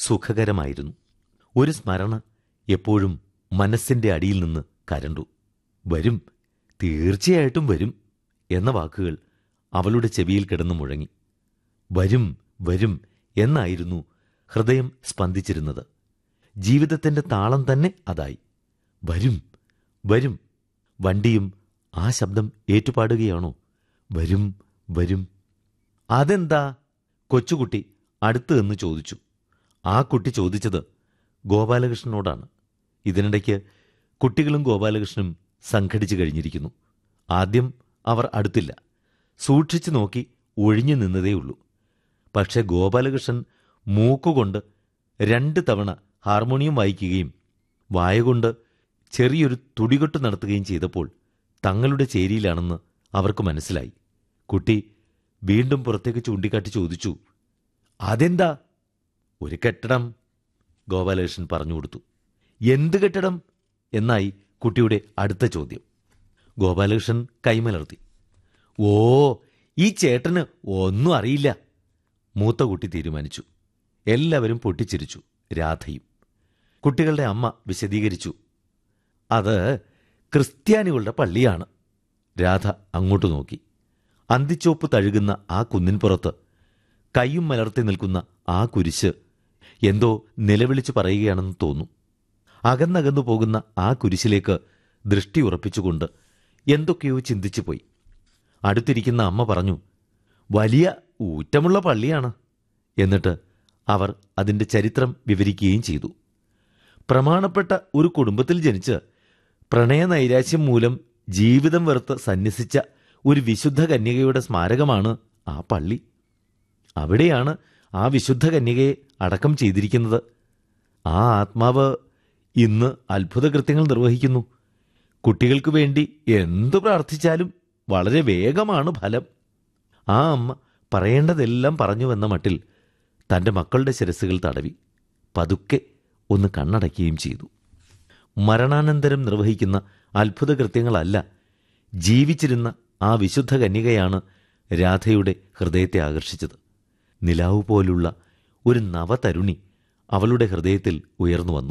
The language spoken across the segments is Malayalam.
സുഖകരമായിരുന്നു ഒരു സ്മരണ എപ്പോഴും മനസ്സിന്റെ അടിയിൽ നിന്ന് കരണ്ടു വരും തീർച്ചയായിട്ടും വരും എന്ന വാക്കുകൾ അവളുടെ ചെവിയിൽ കിടന്നു മുഴങ്ങി വരും വരും എന്നായിരുന്നു ഹൃദയം സ്പന്ദിച്ചിരുന്നത് ജീവിതത്തിന്റെ താളം തന്നെ അതായി വരും വരും വണ്ടിയും ആ ശബ്ദം ഏറ്റുപാടുകയാണോ വരും വരും അതെന്താ കൊച്ചുകുട്ടി അടുത്ത് എന്ന് ചോദിച്ചു ആ കുട്ടി ചോദിച്ചത് ഗോപാലകൃഷ്ണനോടാണ് ഇതിനിടയ്ക്ക് കുട്ടികളും ഗോപാലകൃഷ്ണനും സംഘടിച്ചു കഴിഞ്ഞിരിക്കുന്നു ആദ്യം അവർ അടുത്തില്ല സൂക്ഷിച്ചു നോക്കി ഒഴിഞ്ഞു നിന്നതേയുള്ളൂ പക്ഷെ ഗോപാലകൃഷ്ണൻ മൂക്കുകൊണ്ട് രണ്ട് തവണ ഹാർമോണിയം വായിക്കുകയും വായകൊണ്ട് ചെറിയൊരു തുടികൊട്ട് നടത്തുകയും ചെയ്തപ്പോൾ തങ്ങളുടെ ചേരിയിലാണെന്ന് അവർക്ക് മനസ്സിലായി കുട്ടി വീണ്ടും പുറത്തേക്ക് ചൂണ്ടിക്കാട്ടി ചോദിച്ചു അതെന്താ ഒരു കെട്ടിടം ഗോപാലകൃഷ്ണൻ പറഞ്ഞു കൊടുത്തു എന്ത് കെട്ടിടം എന്നായി കുട്ടിയുടെ അടുത്ത ചോദ്യം ഗോപാലകൃഷ്ണൻ കൈമലർത്തി ഓ ഈ ചേട്ടന് ഒന്നും അറിയില്ല മൂത്ത കുട്ടി തീരുമാനിച്ചു എല്ലാവരും പൊട്ടിച്ചിരിച്ചു രാധയും കുട്ടികളുടെ അമ്മ വിശദീകരിച്ചു അത് ക്രിസ്ത്യാനികളുടെ പള്ളിയാണ് രാധ അങ്ങോട്ട് നോക്കി അന്തിച്ചോപ്പ് തഴുകുന്ന ആ കുന്നിൻപുറത്ത് കൈയും മലർത്തി നിൽക്കുന്ന ആ കുരിശ് എന്തോ നിലവിളിച്ചു പറയുകയാണെന്ന് തോന്നും അകന്നകന്നു പോകുന്ന ആ കുരിശിലേക്ക് ദൃഷ്ടി ഉറപ്പിച്ചുകൊണ്ട് എന്തൊക്കെയോ ചിന്തിച്ചു പോയി അടുത്തിരിക്കുന്ന അമ്മ പറഞ്ഞു വലിയ ഊറ്റമുള്ള പള്ളിയാണ് എന്നിട്ട് അവർ അതിൻ്റെ ചരിത്രം വിവരിക്കുകയും ചെയ്തു പ്രമാണപ്പെട്ട ഒരു കുടുംബത്തിൽ ജനിച്ച് പ്രണയനൈരാശ്യം മൂലം ജീവിതം വെറുത്ത് സന്യസിച്ച ഒരു വിശുദ്ധ കന്യകയുടെ സ്മാരകമാണ് ആ പള്ളി അവിടെയാണ് ആ വിശുദ്ധ കന്യകയെ അടക്കം ചെയ്തിരിക്കുന്നത് ആ ആത്മാവ് ഇന്ന് അത്ഭുത കൃത്യങ്ങൾ നിർവഹിക്കുന്നു കുട്ടികൾക്ക് വേണ്ടി എന്തു പ്രാർത്ഥിച്ചാലും വളരെ വേഗമാണ് ഫലം ആ അമ്മ പറയേണ്ടതെല്ലാം പറഞ്ഞുവെന്ന മട്ടിൽ തൻ്റെ മക്കളുടെ ശിരസുകൾ തടവി പതുക്കെ ഒന്ന് കണ്ണടയ്ക്കുകയും ചെയ്തു മരണാനന്തരം നിർവഹിക്കുന്ന അത്ഭുത കൃത്യങ്ങളല്ല ജീവിച്ചിരുന്ന ആ വിശുദ്ധ കന്യകയാണ് രാധയുടെ ഹൃദയത്തെ ആകർഷിച്ചത് നിലാവ് പോലുള്ള ഒരു നവതരുണി അവളുടെ ഹൃദയത്തിൽ ഉയർന്നു വന്നു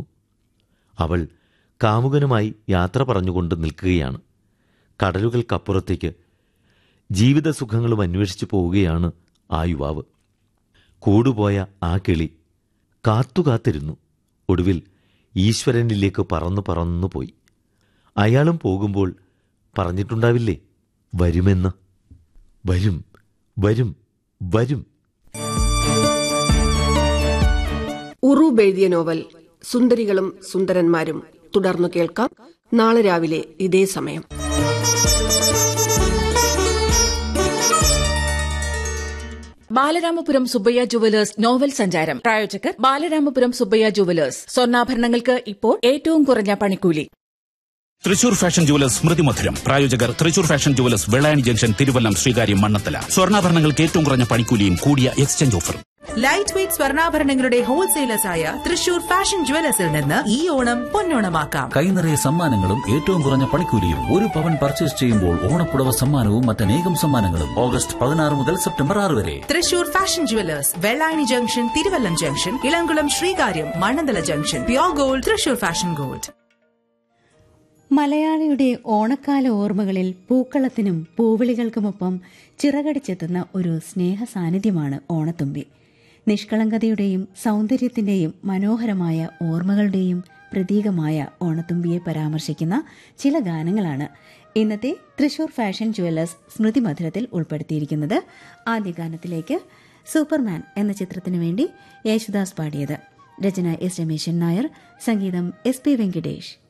അവൾ കാമുകനുമായി യാത്ര പറഞ്ഞുകൊണ്ട് നിൽക്കുകയാണ് കടലുകൾക്കപ്പുറത്തേക്ക് ജീവിതസുഖങ്ങളും അന്വേഷിച്ചു പോവുകയാണ് ആ യുവാവ് കൂടുപോയ ആ കിളി കാത്തുകാത്തിരുന്നു ഒടുവിൽ ഈശ്വരനിലേക്ക് പറന്നു പറന്നു പോയി അയാളും പോകുമ്പോൾ പറഞ്ഞിട്ടുണ്ടാവില്ലേ വരുമെന്ന് വരും വരും വരും ഉറൂബ് എഴുതിയ നോവൽ സുന്ദരികളും സുന്ദരന്മാരും തുടർന്നു കേൾക്കാം നാളെ രാവിലെ ഇതേ സമയം ബാലരാമപുരം സുബ്ബയ്യ ജുവലേഴ്സ് നോവൽ സഞ്ചാരം പ്രായോജകർ ബാലരാമപുരം സുബ്ബയ്യ ജുവലേഴ്സ് സ്വർണ്ണാഭരണങ്ങൾക്ക് ഇപ്പോൾ ഏറ്റവും കുറഞ്ഞ പണിക്കൂലി തൃശൂർ ഫാഷൻ ജുവലേഴ്സ് സ്മൃതി മധുരം പ്രായോജകർ Thrissur fashion jewellers Vellayani junction Thiruvallam Sreekaryam Mannanthala സ്വർണ്ണാഭരണങ്ങൾക്ക് ഏറ്റവും കുറഞ്ഞ പണിക്കൂലിയും കൂടിയ എക്സ്ചേഞ്ച് ഓഫറും ലൈറ്റ് വെയ്റ്റ് സ്വർണ്ണാഭരണങ്ങളുടെ ഹോൾസെയിലേഴ്സായ തൃശൂർ ഫാഷൻ ജുവലേഴ്സിൽ നിന്ന് ഈ ഓണം പൊന്നോണമാക്കാം കൈനിറയ സമ്മാനങ്ങളും ഏറ്റവും കുറഞ്ഞ പണിക്കൂലിയും ഒരു പവൻ പർച്ചേസ് ചെയ്യുമ്പോൾ ഓണപ്പുടവ സമ്മാനവും മറ്റനേകം സമ്മാനങ്ങളും ഓഗസ്റ്റ് പതിനാറ് മുതൽ സെപ്റ്റംബർ ആറ് വരെ Thrissur fashion jewellers Vellayani junction Thiruvallam junction Ilamkulam Sreekaryam Mannanthala junction pure gold Thrissur fashion gold മലയാളിയുടെ ഓണക്കാല ഓർമ്മകളിൽ പൂക്കളത്തിനും പൂവിളികൾക്കുമൊപ്പം ചിറകടിച്ചെത്തുന്ന ഒരു സ്നേഹ സാന്നിധ്യമാണ് ഓണത്തുമ്പി നിഷ്കളങ്കതയുടെയും സൗന്ദര്യത്തിന്റെയും മനോഹരമായ ഓർമ്മകളുടെയും പ്രതീകമായ ഓണത്തുമ്പിയെ പരാമർശിക്കുന്ന ചില ഗാനങ്ങളാണ് ഇന്നത്തെ തൃശൂർ ഫാഷൻ ജുവല്ലേഴ്സ് സ്മൃതി മധുരത്തിൽ ഉൾപ്പെടുത്തിയിരിക്കുന്നത് ആദ്യ ഗാനത്തിലേക്ക് സൂപ്പർമാൻ എന്ന ചിത്രത്തിനു വേണ്ടി യേശുദാസ് പാടിയത് രചന എസ് രമേശൻ നായർ സംഗീതം എസ് പി വെങ്കിടേഷ്